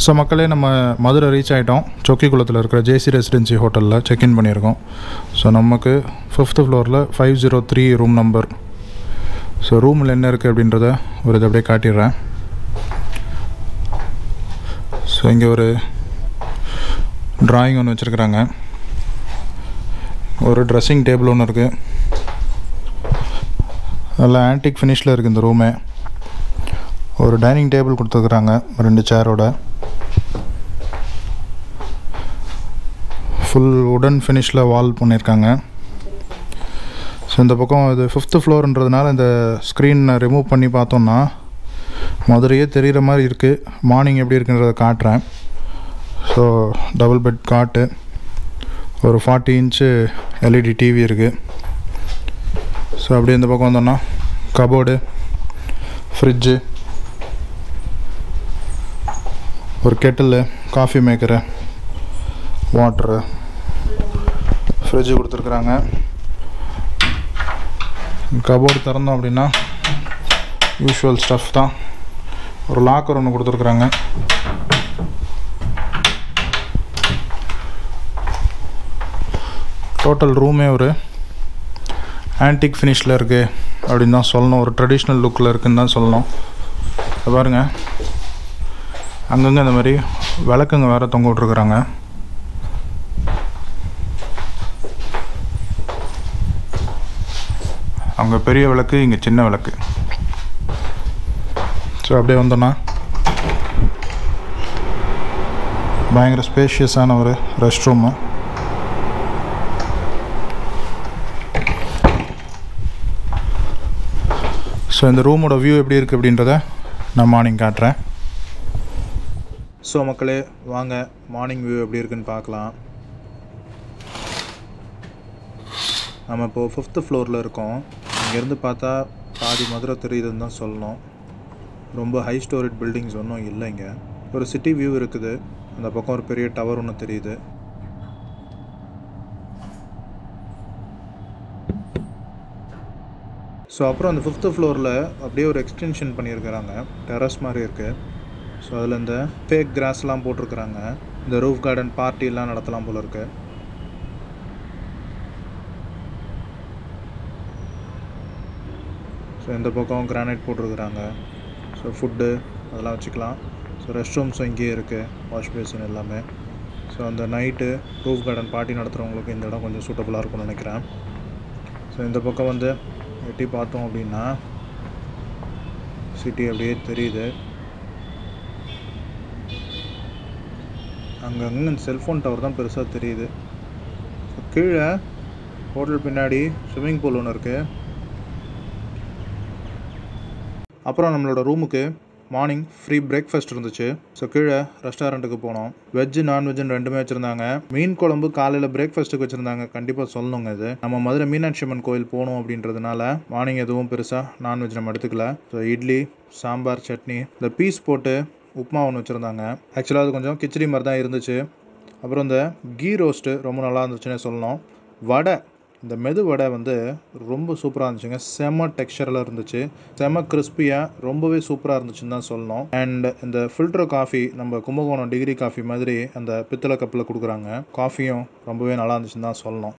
so மக்களே நம்ம Madurai reach ஆகிட்டோம் சொக்கிக்குளத்தில் இருக்கிற ஜேசி ரெசிடென்சி ஹோட்டலில் செக்இன் பண்ணியிருக்கோம் ஸோ நமக்கு ஃபிஃப்த்து ஃப்ளோரில் five zero three room number so ரூமில் என்ன இருக்குது அப்படின்றத ஒரு இது அப்படியே காட்டிடுறேன் ஸோ இங்கே ஒரு ட்ராயிங் ஒன்று வச்சுருக்குறாங்க ஒரு ட்ரெஸ்ஸிங் டேபிள் ஒன்று இருக்குது நல்லா ஆன்டிக் ஃபினிஷில் இருக்குது இந்த ரூமே ஒரு டைனிங் டேபிள் கொடுத்துருக்குறாங்க ரெண்டு சேரோட ஃபுல் உடன் ஃபினிஷில் வால் பண்ணியிருக்காங்க ஸோ இந்த பக்கம் இது ஃபிஃப்த்து ஃப்ளோர்ன்றதுனால இந்த ஸ்க்ரீனை ரிமூவ் பண்ணி பார்த்தோம்னா மதுரையே தெரிகிற மாதிரி இருக்குது மார்னிங் எப்படி இருக்குன்றதை காட்டுறேன் ஸோ டபுள் பெட் காட்டு ஒரு ஃபார்ட்டி இன்ச்சு எல்இடி டிவி இருக்குது ஸோ அப்படியே இந்த பக்கம் வந்தோம்னா கபோர்டு ஃப்ரிட்ஜு ஒரு kettle coffee maker water fridge கொடுத்துருக்குறாங்க கபோர்டு திறந்தோம் அப்படின்னா யூஷுவல் ஸ்டஃப் தான் ஒரு லாக்கர் ஒன்று கொடுத்துருக்குறாங்க டோட்டல் ரூமே ஒரு ஆன்டிக் ஃபினிஷில் இருக்குது அப்படின்னு தான் சொல்லணும் ஒரு ட்ரெடிஷ்னல் லுக்கில் இருக்குன்னு தான் சொல்லணும் இதை பாருங்க அங்கங்கே இந்த மாதிரி விளக்குங்க வேறு தொங்க விட்ருக்குறாங்க அங்கே பெரிய விளக்கு இங்கே சின்ன விளக்கு ஸோ அப்படியே வந்தோன்னா பயங்கர ஸ்பேஷியஸான ஒரு ரெஸ்ட் ரூமு ஸோ இந்த ரூமோட வியூ எப்படி இருக்குது அப்படின்றத நான் மார்னிங் காட்டுறேன் ஸோ மக்களே வாங்க மார்னிங் வியூ எப்படி இருக்குன்னு பார்க்கலாம் நம்ம இப்போது ஃபிஃப்த்து ஃப்ளோரில் இருக்கோம் இங்கேருந்து பார்த்தா பாதி மதுரை தெரியுதுன்னு தான் சொல்லணும் ரொம்ப ஹை ஸ்டோரேஜ் பில்டிங்ஸ் ஒன்றும் இல்லை இங்கே ஒரு சிட்டி வியூ இருக்குது அந்த பக்கம் ஒரு பெரிய டவர் ஒன்று தெரியுது ஸோ அப்புறம் அந்த ஃபிஃப்த்து ஃப்ளோரில் அப்படியே ஒரு எக்ஸ்டென்ஷன் பண்ணியிருக்கிறாங்க டெரஸ் மாதிரி இருக்குது ஸோ அதில் இந்த ஃபேக் கிராஸ்லாம் போட்டிருக்கிறாங்க இந்த ரூஃப் கார்டன் பார்ட்டிலாம் நடத்தலாம் போல இருக்குது ஸோ இந்த பக்கம் கிரானைட் போட்டிருக்கிறாங்க ஸோ ஃபுட்டு அதெல்லாம் வச்சுக்கலாம் ஸோ ரெஸ்ட் ரூம்ஸும் இங்கேயே இருக்குது வாஷ் பேசின் எல்லாமே ஸோ அந்த நைட்டு ரூஃப் கார்டன் பார்ட்டி நடத்துகிறவங்களுக்கு இந்த இடம் கொஞ்சம் சூட்டபுளாக இருக்கும்னு நினைக்கிறேன் ஸோ இந்த பக்கம் வந்து எட்டி பார்த்தோம் அப்படின்னா சிட்டி அப்படியே தெரியுது அங்கங்கே செல்ஃபோன் டவர் தான் பெருசாக தெரியுது கீழே ஹோட்டல் பின்னாடி ஸ்விம்மிங் பூல் ஒன்று இருக்குது அப்புறம் நம்மளோட ரூமுக்கு மார்னிங் ஃப்ரீ பிரேக்ஃபாஸ்ட் இருந்துச்சு ஸோ கீழே ரெஸ்டாரண்ட்டுக்கு போனோம் வெஜ்ஜு நான்வெஜ்ஜுன்னு ரெண்டுமே வச்சுருந்தாங்க மீன் குழம்பு காலையில் பிரேக்ஃபாஸ்ட்டுக்கு வச்சுருந்தாங்க கண்டிப்பாக சொல்லணுங்க இது நம்ம மதுரை மீனாட்சி அம்மன் கோயில் போகணும் அப்படின்றதுனால மார்னிங் எதுவும் பெருசாக நான்வெஜ் நம்ம எடுத்துக்கல ஸோ இட்லி சாம்பார் சட்னி இந்த பீஸ் போட்டு உப்புமா ஒன்று வச்சுருந்தாங்க ஆக்சுவலாக அது கொஞ்சம் கிச்சடி மாதிரி தான் இருந்துச்சு அப்புறம் இந்த கீ ரோஸ்ட்டு ரொம்ப நல்லா இருந்துச்சுன்னே சொல்லணும் வடை இந்த மெது வடை வந்து ரொம்ப சூப்பராக இருந்துச்சுங்க செம்ம டெக்ஸ்சரில் இருந்துச்சு செம்ம கிறிஸ்பியாக ரொம்பவே சூப்பராக இருந்துச்சுன்னு தான் சொல்லணும் அண்ட் இந்த ஃபில்டர் காஃபி நம்ம கும்பகோணம் டிகிரி காஃபி மாதிரி அந்த பித்தளை கப்பில் கொடுக்குறாங்க காஃபியும் ரொம்பவே நல்லா இருந்துச்சுன்னு தான் சொல்லணும்